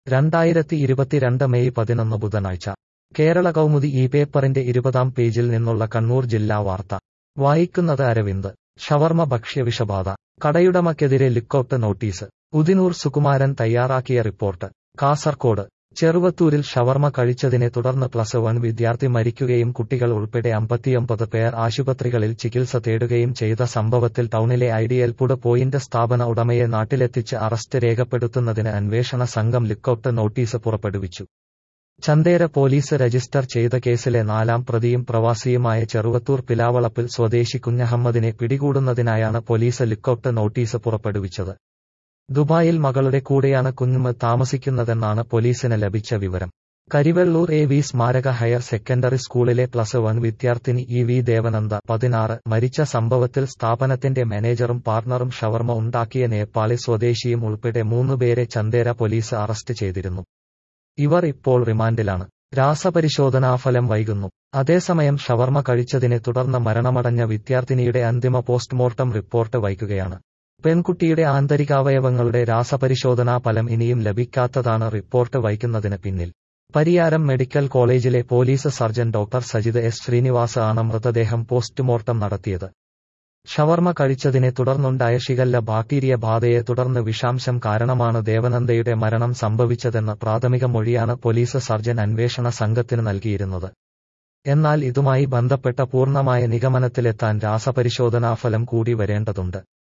രണ്ടായിരത്തി ഇരുപത്തിരണ്ട് മെയ് പതിനൊന്ന് ബുധനാഴ്ച കേരള കൗമുദി ഈ പേപ്പറിന്റെ ഇരുപതാം പേജിൽ നിന്നുള്ള കണ്ണൂർ ജില്ലാ വാർത്ത വായിക്കുന്നത് അരവിന്ദ് ഷവർമ ഭക്ഷ്യവിഷബാധ കടയുടമയ്ക്കെതിരെ ലുക്കൌട്ട് നോട്ടീസ് ഉദിനൂർ സുകുമാരൻ തയ്യാറാക്കിയ റിപ്പോർട്ട് കാസർകോട് ചെറുവത്തൂരിൽ ഷവർമ കഴിച്ചതിനെ തുടർന്ന് പ്ലസ് വൺ വിദ്യാർത്ഥി മരിക്കുകയും കുട്ടികൾ ഉൾപ്പെടെ അമ്പത്തിയൊമ്പത് പേർ ആശുപത്രികളിൽ ചികിത്സ തേടുകയും ചെയ്ത സംഭവത്തിൽ ടൗണിലെ ഐഡിയൽ പുഡ് പോയിന്റ് സ്ഥാപന ഉടമയെ നാട്ടിലെത്തിച്ച് അറസ്റ്റ് രേഖപ്പെടുത്തുന്നതിന് അന്വേഷണ സംഘം ലുക്കൌട്ട് നോട്ടീസ് പുറപ്പെടുവിച്ചു ചന്തേര പോലീസ് രജിസ്റ്റർ ചെയ്ത കേസിലെ നാലാം പ്രതിയും പ്രവാസിയുമായ ചെറുവത്തൂർ പിലാവളപ്പിൽ സ്വദേശി കുഞ്ഞഹമ്മദിനെ പിടികൂടുന്നതിനായാണ് പോലീസ് ലുക്കൌട്ട് നോട്ടീസ് പുറപ്പെടുവിച്ചത് ദുബായിൽ മകളുടെ കൂടെയാണ് കുഞ്ഞുമ്മ താമസിക്കുന്നതെന്നാണ് പോലീസിന് ലഭിച്ച വിവരം കരിവെള്ളൂർ എ വി സ്മാരക ഹയർ സെക്കൻഡറി സ്കൂളിലെ പ്ലസ് വൺ വിദ്യാർത്ഥിനി ഇ വി ദേവനന്ദ പതിനാറ് മരിച്ച സംഭവത്തിൽ സ്ഥാപനത്തിന്റെ മാനേജറും പാർട്ണറും ഷവർമ ഉണ്ടാക്കിയ നേപ്പാളി സ്വദേശിയും ഉൾപ്പെടെ മൂന്നുപേരെ ചന്തേര പോലീസ് അറസ്റ്റ് ചെയ്തിരുന്നു ഇവർ ഇപ്പോൾ റിമാൻഡിലാണ് രാസപരിശോധനാഫലം വൈകുന്നു അതേസമയം ഷവർമ കഴിച്ചതിനെ തുടർന്ന് മരണമടഞ്ഞ വിദ്യാർത്ഥിനിയുടെ അന്തിമ പോസ്റ്റ്മോർട്ടം റിപ്പോർട്ട് വൈകുകയാണ് പെൺകുട്ടിയുടെ ആന്തരികാവയവങ്ങളുടെ രാസപരിശോധനാ ഫലം ഇനിയും ലഭിക്കാത്തതാണ് റിപ്പോർട്ട് വൈകുന്നതിന് പിന്നിൽ പരിയാരം മെഡിക്കൽ കോളേജിലെ police surgeon doctor Sajith S Srinivas ആണ് മൃതദേഹം പോസ്റ്റ്മോർട്ടം നടത്തിയത് ഷവർമ കഴിച്ചതിനെ തുടർന്നുണ്ടായ ഷിഗല്ല ബാക്ടീരിയ ബാധയെ തുടർന്ന് വിഷാംശം കാരണമാണ് ദേവനന്ദയുടെ മരണം സംഭവിച്ചതെന്ന പ്രാഥമിക മൊഴിയാണ് പോലീസ് സർജൻ അന്വേഷണ സംഘത്തിന് നൽകിയിരുന്നത് എന്നാൽ ഇതുമായി ബന്ധപ്പെട്ട പൂർണ്ണമായ നിഗമനത്തിലെത്താൻ രാസപരിശോധനാഫലം കൂടി വരേണ്ടതുണ്ട്